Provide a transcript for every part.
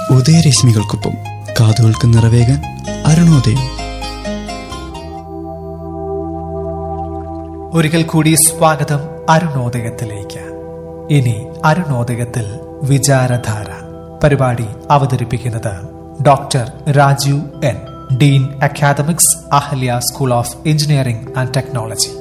ഉദയരശ്മികൾക്കൊപ്പം കാതുകൾക്ക് നിറവേകാൻ അരുണോദയം ഒരിക്കൽ കൂടി സ്വാഗതം അരുണോദയത്തിലേക്ക് ഇനി അരുണോദയത്തിൽ വിചാരധാര പരിപാടി അവതരിപ്പിക്കുന്നത് doctor Rajeev N dean academics Ahalia school of engineering and technology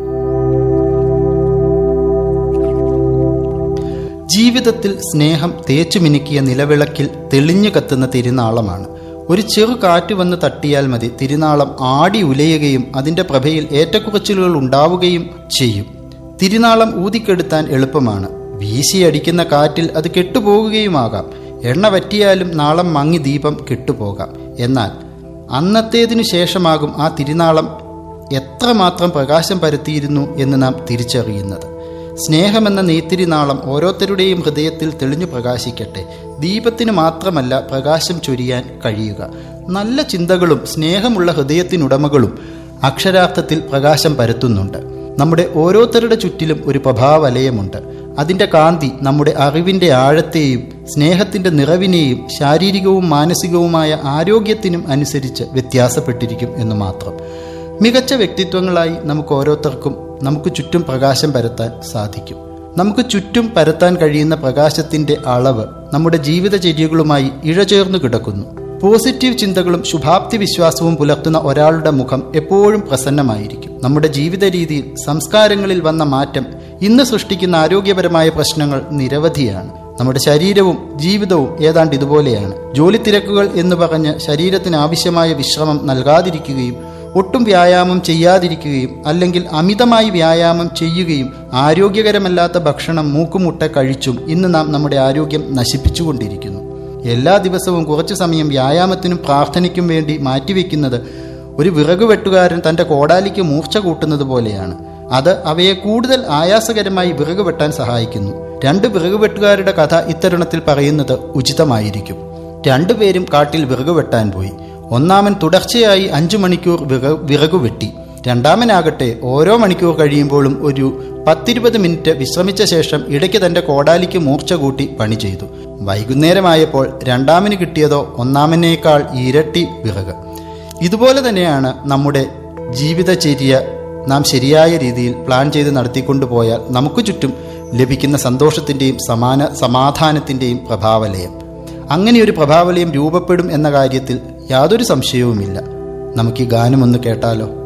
ജീവിതത്തിൽ സ്നേഹം തേച്ചു മിനുക്കിയ നിലവിളക്കിൽ തെളിഞ്ഞു കത്തുന്ന തിരുനാളമാണ് ഒരു ചെറു കാറ്റ് വന്ന് തട്ടിയാൽ മതി തിരുനാളം ആടി ഉലയുകയും അതിൻ്റെ പ്രഭയിൽ ഏറ്റക്കുറച്ചിലുകൾ ഉണ്ടാവുകയും ചെയ്യും തിരുനാളം ഊതിക്കെടുത്താൻ എളുപ്പമാണ് വീശിയടിക്കുന്ന കാറ്റിൽ അത് കെട്ടുപോകുകയുമാകാം എണ്ണ വറ്റിയാലും നാളം മങ്ങി ദീപം കെട്ടുപോകാം എന്നാൽ അന്നത്തേതിനു ശേഷമാകും ആ തിരുനാളം എത്രമാത്രം പ്രകാശം പരത്തിയിരുന്നു എന്ന് നാം തിരിച്ചറിയുന്നത് സ്നേഹമെന്ന നെയ്ത്തിരിനാളം ഓരോരുത്തരുടെയും ഹൃദയത്തിൽ തെളിഞ്ഞു പ്രകാശിക്കട്ടെ ദീപത്തിന് മാത്രമല്ല പ്രകാശം ചൊരിയാൻ കഴിയുക നല്ല ചിന്തകളും സ്നേഹമുള്ള ഹൃദയത്തിനുടമകളും അക്ഷരാർത്ഥത്തിൽ പ്രകാശം പരത്തുന്നുണ്ട് നമ്മുടെ ഓരോരുത്തരുടെ ചുറ്റിലും ഒരു പ്രഭാവലയമുണ്ട് അതിൻ്റെ കാന്തി നമ്മുടെ അറിവിൻ്റെ ആഴത്തെയും സ്നേഹത്തിൻ്റെ നിറവിനെയും ശാരീരികവും മാനസികവുമായ ആരോഗ്യത്തിനും അനുസരിച്ച് വ്യത്യാസപ്പെട്ടിരിക്കും എന്ന് മാത്രം മികച്ച വ്യക്തിത്വങ്ങളായി നമുക്ക് ഓരോരുത്തർക്കും നമുക്ക് ചുറ്റും പ്രകാശം പരത്താൻ സാധിക്കും നമുക്ക് ചുറ്റും പരത്താൻ കഴിയുന്ന പ്രകാശത്തിന്റെ അളവ് നമ്മുടെ ജീവിതചര്യകളുമായി ഇഴചേർന്നു കിടക്കുന്നു പോസിറ്റീവ് ചിന്തകളും ശുഭാപ്തി വിശ്വാസവും പുലർത്തുന്ന ഒരാളുടെ മുഖം എപ്പോഴും പ്രസന്നമായിരിക്കും നമ്മുടെ ജീവിത രീതിയിൽ സംസ്കാരങ്ങളിൽ വന്ന മാറ്റം ഇന്ന് സൃഷ്ടിക്കുന്ന ആരോഗ്യപരമായ പ്രശ്നങ്ങൾ നിരവധിയാണ് നമ്മുടെ ശരീരവും ജീവിതവും ഏതാണ്ട് ഇതുപോലെയാണ് ജോലി തിരക്കുകൾ എന്ന് പറഞ്ഞ് ശരീരത്തിന് ആവശ്യമായ വിശ്രമം നൽകാതിരിക്കുകയും ഒട്ടും വ്യായാമം ചെയ്യാതിരിക്കുകയും അല്ലെങ്കിൽ അമിതമായി വ്യായാമം ചെയ്യുകയും ആരോഗ്യകരമല്ലാത്ത ഭക്ഷണം മൂക്കുമുട്ട കഴിച്ചും ഇന്ന് നാം നമ്മുടെ ആരോഗ്യം നശിപ്പിച്ചുകൊണ്ടിരിക്കുന്നു എല്ലാ ദിവസവും കുറച്ചു സമയം വ്യായാമത്തിനും പ്രാർത്ഥനയ്ക്കും വേണ്ടി മാറ്റിവെക്കുന്നത് ഒരു വിറക് വെട്ടുകാരൻ തൻ്റെ കോടാലിക്ക് മൂർച്ച കൂട്ടുന്നത് പോലെയാണ് അത് അവയെ കൂടുതൽ ആയാസകരമായി വിറക് വെട്ടാൻ സഹായിക്കുന്നു രണ്ട് വിറക് വെട്ടുകാരുടെ കഥ ഇത്തരുണത്തിൽ പറയുന്നത് ഉചിതമായിരിക്കും രണ്ടുപേരും കാട്ടിൽ വിറക് വെട്ടാൻ പോയി ഒന്നാമൻ തുടർച്ചയായി അഞ്ചു മണിക്കൂർ വിറ വിറകു വെട്ടി രണ്ടാമനാകട്ടെ ഓരോ മണിക്കൂർ കഴിയുമ്പോഴും ഒരു പത്തിരുപത് മിനിറ്റ് വിശ്രമിച്ച ശേഷം ഇടയ്ക്ക് തന്റെ കോടാലിക്ക് മൂർച്ച കൂട്ടി പണി ചെയ്തു വൈകുന്നേരമായപ്പോൾ രണ്ടാമന് കിട്ടിയതോ ഒന്നാമനേക്കാൾ ഇരട്ടി വിറക് ഇതുപോലെ തന്നെയാണ് നമ്മുടെ ജീവിതചര്യ നാം ശരിയായ രീതിയിൽ പ്ലാൻ ചെയ്ത് നടത്തിക്കൊണ്ടുപോയാൽ നമുക്ക് ചുറ്റും ലഭിക്കുന്ന സന്തോഷത്തിൻ്റെയും സമാന സമാധാനത്തിൻ്റെയും പ്രഭാവലയം അങ്ങനെ ഒരു പ്രഭാവലയം രൂപപ്പെടും എന്ന കാര്യത്തിൽ യാതൊരു സംശയവുമില്ല നമുക്ക് ഈ ഗാനം ഒന്ന് കേട്ടാലോ